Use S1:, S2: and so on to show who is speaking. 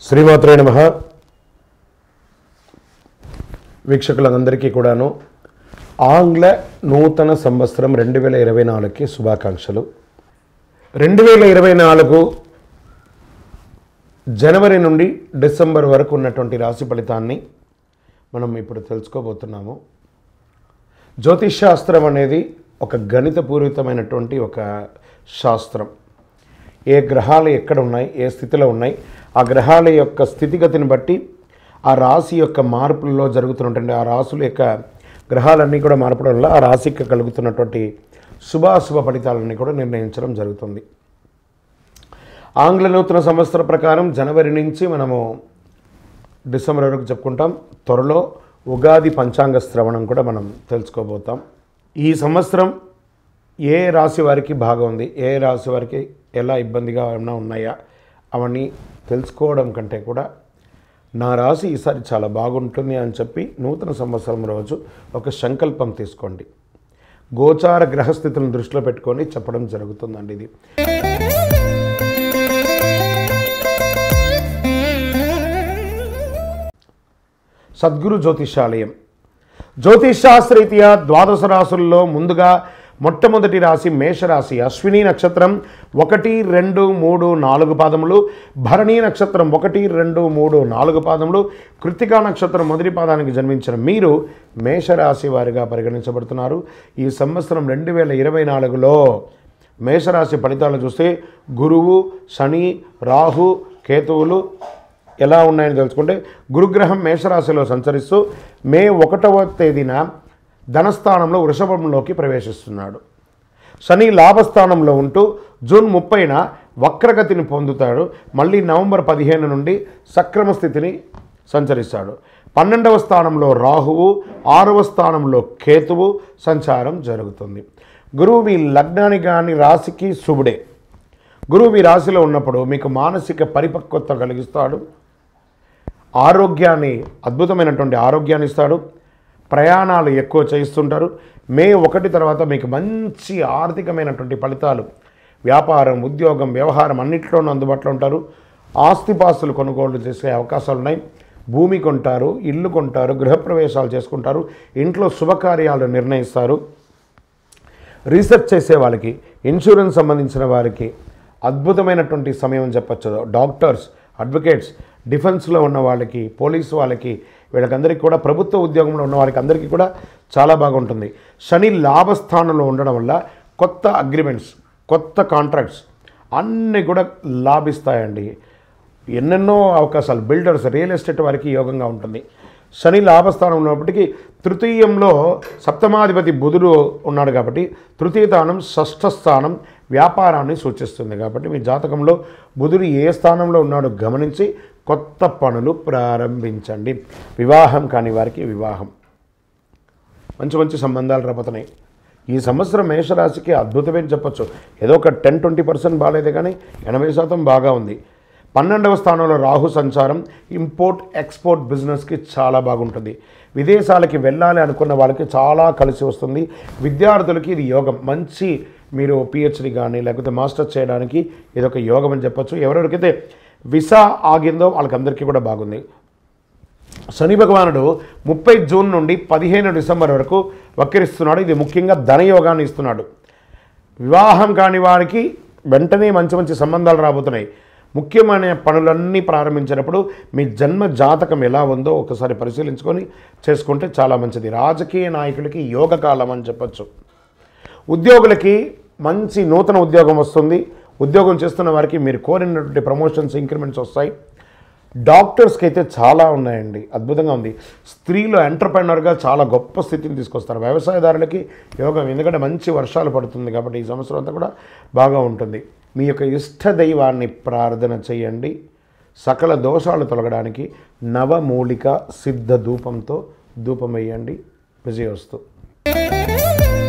S1: శ్రీమాత్రే నమ వీక్షకులందరికీ కూడాను ఆంగ్ల నూతన సంవత్సరం రెండు వేల ఇరవై నాలుగుకి శుభాకాంక్షలు రెండు వేల ఇరవై నాలుగు జనవరి నుండి డిసెంబర్ వరకు ఉన్నటువంటి రాశి ఫలితాన్ని మనం ఇప్పుడు తెలుసుకోబోతున్నాము జ్యోతిష్ శాస్త్రం అనేది ఒక గణితపూరితమైనటువంటి ఒక శాస్త్రం ఏ గ్రహాలు ఎక్కడ ఉన్నాయి ఏ స్థితిలో ఉన్నాయి ఆ గ్రహాల యొక్క స్థితిగతిని బట్టి ఆ రాశి యొక్క మార్పులలో జరుగుతున్నటువంటి ఆ రాశుల యొక్క గ్రహాలన్నీ కూడా మార్పడం వల్ల ఆ రాశికి కలుగుతున్నటువంటి శుభాశుభ ఫలితాలన్నీ కూడా నిర్ణయించడం జరుగుతుంది ఆంగ్ల నూతన సంవత్సర ప్రకారం జనవరి నుంచి మనము డిసెంబర్ వరకు చెప్పుకుంటాం త్వరలో ఉగాది పంచాంగ శ్రవణం కూడా మనం తెలుసుకోబోతాం ఈ సంవత్సరం ఏ రాశి వారికి బాగా ఉంది ఏ రాశి వారికి ఎలా ఇబ్బందిగా ఏమైనా ఉన్నాయా అవన్నీ తెలుసుకోవడం కంటే కూడా నా రాశి ఈసారి చాలా బాగుంటుంది అని చెప్పి నూతన సంవత్సరం రోజు ఒక సంకల్పం తీసుకోండి గోచార గ్రహస్థితులను దృష్టిలో పెట్టుకొని చెప్పడం జరుగుతుందండి ఇది సద్గురు జ్యోతిషాలయం జ్యోతిషాస్త్రరీత్యా ద్వాదశ రాశుల్లో ముందుగా మొట్టమొదటి రాశి మేషరాశి అశ్విని నక్షత్రం ఒకటి రెండు మూడు నాలుగు పాదములు భరణి నక్షత్రం ఒకటి రెండు మూడు నాలుగు పాదములు కృతికా నక్షత్రం మొదటి పాదానికి జన్మించిన మీరు మేషరాశి వారిగా పరిగణించబడుతున్నారు ఈ సంవత్సరం రెండు వేల ఇరవై నాలుగులో మేషరాశి ఫలితాలు చూస్తే గురువు శని రాహు కేతువులు ఎలా ఉన్నాయని తెలుసుకుంటే గురుగ్రహం మేషరాశిలో సంచరిస్తూ మే ఒకటవ తేదీన ధనస్థానంలో వృషభంలోకి ప్రవేశిస్తున్నాడు శని లాభస్థానంలో ఉంటూ జూన్ ముప్పైన వక్రగతిని పొందుతాడు మళ్ళీ నవంబర్ పదిహేను నుండి సక్రమ స్థితిని సంచరిస్తాడు పన్నెండవ స్థానంలో రాహువు ఆరవ స్థానంలో కేతువు సంచారం జరుగుతుంది గురువు మీ లగ్నానికి కానీ రాశికి శుభుడే గురువు మీ రాశిలో ఉన్నప్పుడు మీకు మానసిక పరిపక్వత కలిగిస్తాడు ఆరోగ్యాన్ని అద్భుతమైనటువంటి ఆరోగ్యాన్ని ఇస్తాడు ప్రయాణాలు ఎక్కువ చేయిస్తుంటారు మే ఒకటి తర్వాత మీకు మంచి ఆర్థికమైనటువంటి ఫలితాలు వ్యాపారం ఉద్యోగం వ్యవహారం అన్నింటిలోనూ అందుబాటులో ఉంటారు ఆస్తిపాస్తులు కొనుగోలు చేసే అవకాశాలు ఉన్నాయి భూమి కొంటారు ఇల్లు కొంటారు గృహప్రవేశాలు చేసుకుంటారు ఇంట్లో శుభకార్యాలు నిర్ణయిస్తారు రీసెర్చ్ చేసే వాళ్ళకి ఇన్సూరెన్స్ సంబంధించిన వారికి అద్భుతమైనటువంటి సమయం అని చెప్పచ్చు డాక్టర్స్ అడ్వకేట్స్ డిఫెన్స్లో ఉన్న వాళ్ళకి పోలీసు వాళ్ళకి వీళ్ళకందరికీ కూడా ప్రభుత్వ ఉద్యోగంలో ఉన్న వారికి అందరికీ కూడా చాలా బాగుంటుంది శని లాభస్థానంలో ఉండడం వల్ల కొత్త అగ్రిమెంట్స్ కొత్త కాంట్రాక్ట్స్ అన్నీ కూడా లాభిస్తాయండి ఎన్నెన్నో అవకాశాలు బిల్డర్స్ రియల్ ఎస్టేట్ వారికి యోగంగా ఉంటుంది శని లాభస్థానం ఉన్నప్పటికీ తృతీయంలో సప్తమాధిపతి బుధుడు ఉన్నాడు కాబట్టి తృతీయ స్థానం షష్ఠ స్థానం వ్యాపారాన్ని సూచిస్తుంది కాబట్టి మీ జాతకంలో బుధుడు ఏ స్థానంలో ఉన్నాడో గమనించి కొత్త పనులు ప్రారంభించండి వివాహం కాని వారికి వివాహం మంచి మంచి సంబంధాలు రాబోతున్నాయి ఈ సంవత్సరం మేషరాశికి అద్భుతమే చెప్పొచ్చు ఏదో ఒక టెన్ ట్వంటీ పర్సెంట్ బాగాలేదు కానీ ఎనభై శాతం బాగా ఉంది పన్నెండవ స్థానంలో రాహు సంచారం ఇంపోర్ట్ ఎక్స్పోర్ట్ బిజినెస్కి చాలా బాగుంటుంది విదేశాలకి వెళ్ళాలి అనుకున్న వాళ్ళకి చాలా కలిసి వస్తుంది విద్యార్థులకి ఇది యోగం మంచి మీరు పిహెచ్డి కానీ లేకపోతే మాస్టర్స్ చేయడానికి ఇది ఒక యోగం అని చెప్పొచ్చు ఎవరెవరికైతే విసా ఆగిందో వాళ్ళకందరికీ కూడా బాగుంది శని భగవానుడు ముప్పై జూన్ నుండి పదిహేను డిసెంబర్ వరకు వక్రిస్తున్నాడు ఇది ముఖ్యంగా ధనయోగాన్ని ఇస్తున్నాడు వివాహం కాని వారికి వెంటనే మంచి మంచి సంబంధాలు రాబోతున్నాయి ముఖ్యమైన పనులన్నీ ప్రారంభించినప్పుడు మీ జన్మ జాతకం ఎలా ఉందో ఒకసారి పరిశీలించుకొని చేసుకుంటే చాలా మంచిది రాజకీయ నాయకులకి యోగ కాలం అని చెప్పచ్చు ఉద్యోగులకి మంచి నూతన ఉద్యోగం వస్తుంది ఉద్యోగం చేస్తున్న వారికి మీరు కోరినటువంటి ప్రమోషన్స్ ఇంక్రిమెంట్స్ వస్తాయి డాక్టర్స్కి అయితే చాలా ఉన్నాయండి అద్భుతంగా ఉంది స్త్రీలు ఎంటర్ప్రెనర్గా చాలా గొప్ప స్థితిని తీసుకొస్తారు వ్యవసాయదారులకి యోగం ఎందుకంటే మంచి వర్షాలు పడుతుంది కాబట్టి ఈ సంవత్సరం అంతా కూడా బాగా ఉంటుంది మీ యొక్క ఇష్ట దైవాన్ని ప్రార్థన చేయండి సకల దోషాలు తొలగడానికి నవమూలిక సిద్ధ ధూపంతో ధూపం వేయండి విజయవస్తు